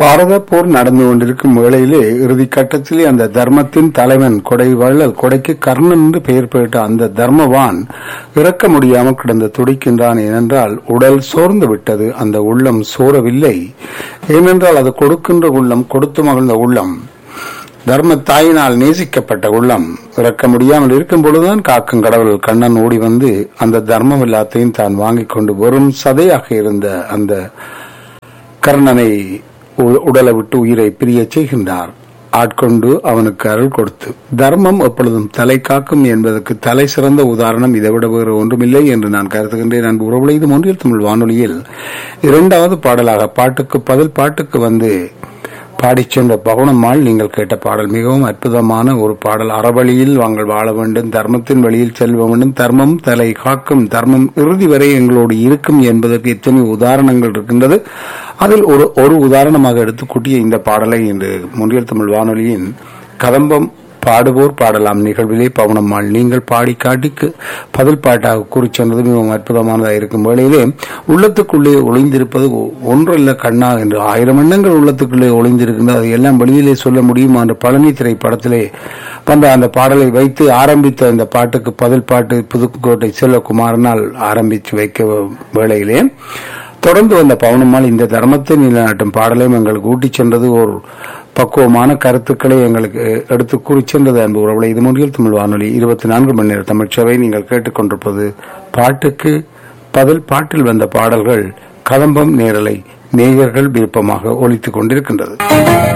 பாரத போர் நடந்து கொண்டிருக்கும் வேளையிலே இறுதி கட்டத்திலே அந்த தர்மத்தின் தலைவன் கொடை வள்ளல் கொடைக்கு கர்ணன் என்று பெயர் பெற்ற அந்த தர்மவான் இறக்க முடியாமல் கிடந்து துடிக்கின்றான் ஏனென்றால் உடல் சோர்ந்து விட்டது அந்த உள்ளம் சோரவில்லை ஏனென்றால் அது கொடுக்கின்ற உள்ளம் கொடுத்து மகிழ்ந்த உள்ளம் தர்ம தாயினால் நேசிக்கப்பட்ட உள்ளம் இறக்க முடியாமல் இருக்கும் பொழுதுதான் காக்கும் கடவுள் கண்ணன் ஓடி வந்து அந்த தர்மம் எல்லாத்தையும் தான் வாங்கிக் கொண்டு வெறும் சதையாக இருந்த அந்த கர்ணனை உ- உடலை விட்டு உயிரை பிரியச் செய்கின்றார் ஆட்கொண்டு அவனுக்கு அருள் கொடுத்து தர்மம் எப்பொழுதும் தலை காக்கும் என்பதற்கு தலை சிறந்த உதாரணம் இதைவிட வேறு ஒன்றுமில்லை என்று நான் கருதுகின்றேன் அன்பு உறவுகளை இது ஒன்றில் தமிழ் வானொலியில் இரண்டாவது பாடலாக பாட்டுக்கு பதில் பாட்டுக்கு வந்து பாடிச் சென்ற பகுனம்மாள் நீங்கள் கேட்ட பாடல் மிகவும் அற்புதமான ஒரு பாடல் அறவழியில் நாங்கள் வாழ வேண்டும் தர்மத்தின் வழியில் செல்ல வேண்டும் தர்மம் தலை காக்கும் தர்மம் இறுதி வரை எங்களோடு இருக்கும் என்பதற்கு எத்தனை உதாரணங்கள் இருக்கின்றது அதில் ஒரு ஒரு உதாரணமாக எடுத்துக்கூட்டிய இந்த பாடலை இன்று முன்றியல் தமிழ் வானொலியின் கதம்பம் பாடுவோர் பாடலாம் நிகழ்விலே பவுனம்மாள் நீங்கள் பாடி காட்டிக்கு பதில் பாட்டாக கூறிச் சென்றது மிகவும் அற்புதமானதாக இருக்கும் வேளையிலே உள்ளத்துக்குள்ளே ஒளிந்திருப்பது ஒ- ஒன்றல்ல கண்ணா என்று ஆயிரம் எண்ணங்கள் உள்ளத்துக்குள்ளே ஒளிந்திருக்கின்றது அதை எல்லாம் வெளியிலே சொல்ல முடியுமா என்ற பழனி திரைப்படத்திலே வந்த அந்த பாடலை வைத்து ஆரம்பித்த அந்த பாட்டுக்கு பதில் பாட்டு புதுக்கோட்டை செல்வகுமாரனால் ஆரம்பித்து வைக்க வேளையிலே தொடர்ந்து வந்த பவுனம்மாள் இந்த தர்மத்தை நிலைநாட்டும் பாடலையும் எங்களுக்கு ஊட்டிச் சென்றது ஒரு பக்குவமான கருத்துக்களை எங்களுக்கு எடுத்து கூறிச் சென்றது அன்பு உறவுகளை இது முன்றில் தமிழ் வானொலி இருபத்தி நான்கு மணி நேர தமிழ்ச்சவை நீங்கள் கேட்டுக்கொண்டிருப்பது பாட்டுக்கு பதில் பாட்டில் வந்த பாடல்கள் கதம்பம் நேரலை நேயர்கள் விருப்பமாக ஒலித்துக் கொண்டிருக்கின்றது